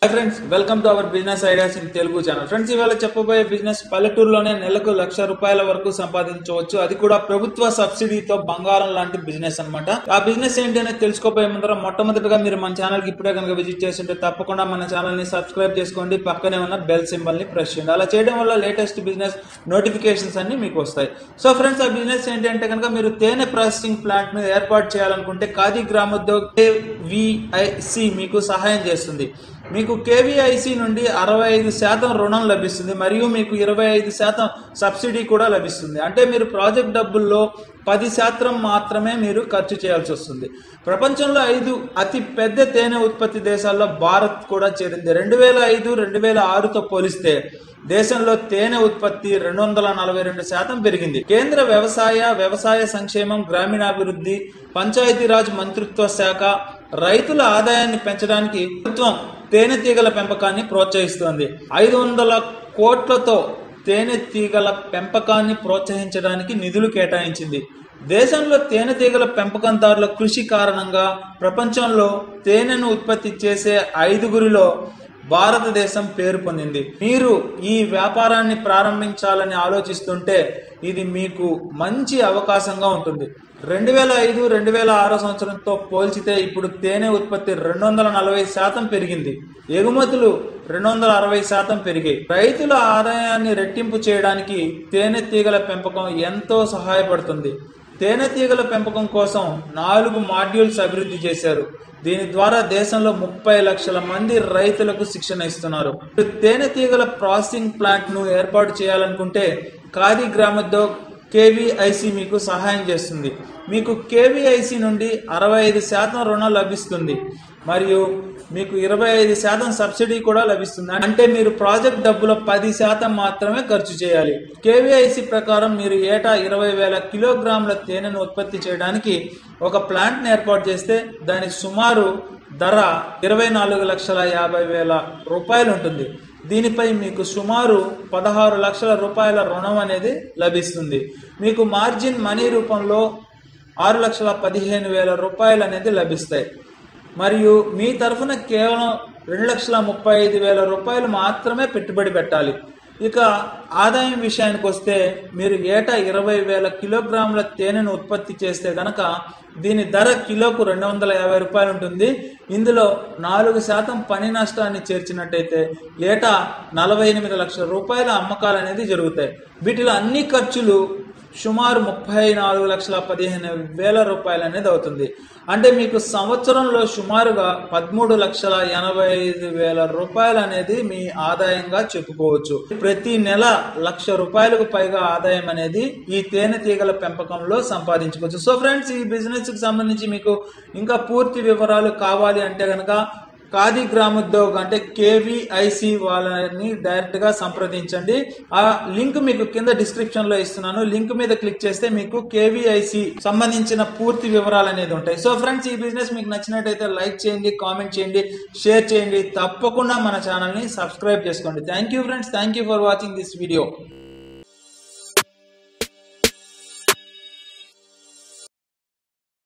friends welcome to our business ideas in Telugu channel friends ఇవాళ చెప్పబోయే business పల్లెటూరులోనే నెలకు లక్ష రూపాయల వరకు సంపాదించవచ్చు అది కూడా ప్రభుత్వ సబ్సిడీతో బంగారం లాంటి బిజినెస్ అన్నమాట ఆ బిజినెస్ ఏంటి అనేది తెలుసుకోబోయే ముందర మొట్టమొదటిగా మీరు మన ఛానల్ కి ఇప్పుడే కనుక విజిట్ చేస్తుంటే తప్పకుండా మన ఛానల్ ని సబ్స్క్రైబ్ చేసుకోండి పక్కనే ఉన్న బెల్ సింబల్ ని ప్రెస్ చేయండి అలా చేయడం వల్ల లేటెస్ట్ బిజినెస్ నోటిఫికేషన్స్ అన్ని మీకు వస్తాయి సో ఫ్రెండ్స్ ఆ బిజినెస్ ఏంటి అంటే కనుక మీరు తేనె ప్రాసెసింగ్ ప్లాంట్ ను ఏర్పాటు చేయాలనుకుంటే ఖాదీ గ్రామోద్యోగ్ విఐసి మీకు సహాయం చేస్తుంది మీకు కేవీఐసి నుండి అరవై ఐదు శాతం రుణం లభిస్తుంది మరియు మీకు ఇరవై ఐదు శాతం సబ్సిడీ కూడా లభిస్తుంది అంటే మీరు ప్రాజెక్ట్ డబ్బుల్లో పది శాతం మాత్రమే మీరు ఖర్చు చేయాల్సి వస్తుంది ప్రపంచంలో ఐదు అతి పెద్ద తేనె ఉత్పత్తి దేశాల్లో భారత్ కూడా చేరింది రెండు వేల ఐదు రెండు వేల ఆరుతో పోలిస్తే దేశంలో తేనె ఉత్పత్తి రెండు వందల నలభై రెండు శాతం పెరిగింది కేంద్ర వ్యవసాయ వ్యవసాయ సంక్షేమం గ్రామీణాభివృద్ధి పంచాయతీరాజ్ మంత్రిత్వ శాఖ రైతుల ఆదాయాన్ని పెంచడానికి ప్రభుత్వం తేనెటీగల పెంపకాన్ని ప్రోత్సహిస్తోంది ఐదు వందల కోట్లతో తేనెటీగల పెంపకాన్ని ప్రోత్సహించడానికి నిధులు కేటాయించింది దేశంలో తేనెటీగల పెంపకందారుల కృషి కారణంగా ప్రపంచంలో తేనెను ఉత్పత్తి చేసే ఐదుగురిలో భారతదేశం పేరు పొందింది మీరు ఈ వ్యాపారాన్ని ప్రారంభించాలని ఆలోచిస్తుంటే ఇది మీకు మంచి అవకాశంగా ఉంటుంది రెండు వేల ఐదు రెండు వేల ఆరో సంవత్సరంతో పోల్చితే ఇప్పుడు తేనె ఉత్పత్తి రెండు వందల నలభై శాతం పెరిగింది ఎగుమతులు రెండు వందల అరవై శాతం పెరిగాయి రైతుల ఆదాయాన్ని రెట్టింపు చేయడానికి తేనె తీగల పెంపకం ఎంతో సహాయపడుతుంది తేనెటీగల పెంపకం కోసం నాలుగు మాడ్యూల్స్ అభివృద్ధి చేశారు దీని ద్వారా దేశంలో ముప్పై లక్షల మంది రైతులకు శిక్షణ ఇస్తున్నారు తేనెటీగల ప్రాసెసింగ్ ప్లాంట్ ను ఏర్పాటు చేయాలనుకుంటే ఖాదీ గ్రామోద్యోగ్ కేవీఐసి మీకు సహాయం చేస్తుంది మీకు కేవీఐసి నుండి అరవై ఐదు శాతం రుణం లభిస్తుంది మరియు మీకు ఇరవై ఐదు శాతం సబ్సిడీ కూడా లభిస్తుంది అంటే మీరు ప్రాజెక్ట్ డబ్బులో పది శాతం మాత్రమే ఖర్చు చేయాలి కేవీఐసి ప్రకారం మీరు ఏటా ఇరవై వేల కిలోగ్రాముల తేనెను ఉత్పత్తి చేయడానికి ఒక ప్లాంట్ని ఏర్పాటు చేస్తే దాని సుమారు ధర ఇరవై నాలుగు లక్షల యాభై వేల రూపాయలు ఉంటుంది దీనిపై మీకు సుమారు పదహారు లక్షల రూపాయల రుణం అనేది లభిస్తుంది మీకు మార్జిన్ మనీ రూపంలో ఆరు లక్షల పదిహేను వేల రూపాయలు అనేది లభిస్తాయి మరియు మీ తరఫున కేవలం రెండు లక్షల ముప్పై ఐదు వేల రూపాయలు మాత్రమే పెట్టుబడి పెట్టాలి ఇక ఆదాయం విషయానికి వస్తే మీరు ఏటా ఇరవై వేల కిలోగ్రాముల తేనెను ఉత్పత్తి చేస్తే గనక దీని ధర కిలోకు రెండు వందల యాభై రూపాయలు ఉంటుంది ఇందులో నాలుగు శాతం పని నష్టాన్ని చేర్చినట్టయితే ఏటా నలభై ఎనిమిది లక్షల రూపాయల అమ్మకాలు అనేది జరుగుతాయి వీటిలో అన్ని ఖర్చులు సుమారు ముప్పై నాలుగు లక్షల పదిహేను వేల రూపాయలు అనేది అవుతుంది అంటే మీకు సంవత్సరంలో సుమారుగా పదమూడు లక్షల ఎనభై ఐదు వేల రూపాయలు అనేది మీ ఆదాయంగా చెప్పుకోవచ్చు ప్రతి నెల లక్ష రూపాయలకు పైగా ఆదాయం అనేది ఈ తేనెటీగల పెంపకంలో సంపాదించుకోవచ్చు సో ఫ్రెండ్స్ ఈ బిజినెస్ కి సంబంధించి మీకు ఇంకా పూర్తి వివరాలు కావాలి అంటే కనుక ఖాదీ గ్రామోద్యోగ్ అంటే కేవీఐసి వాళ్ళని డైరెక్ట్ గా సంప్రదించండి ఆ లింక్ మీకు కింద డిస్క్రిప్షన్ లో ఇస్తున్నాను లింక్ మీద క్లిక్ చేస్తే మీకు కేవీఐసి సంబంధించిన పూర్తి వివరాలు అనేది ఉంటాయి సో ఫ్రెండ్స్ ఈ బిజినెస్ మీకు నచ్చినట్టయితే లైక్ చేయండి కామెంట్ చేయండి షేర్ చేయండి తప్పకుండా మన ఛానల్ ని సబ్స్క్రైబ్ చేసుకోండి thank you friends thank you for watching this video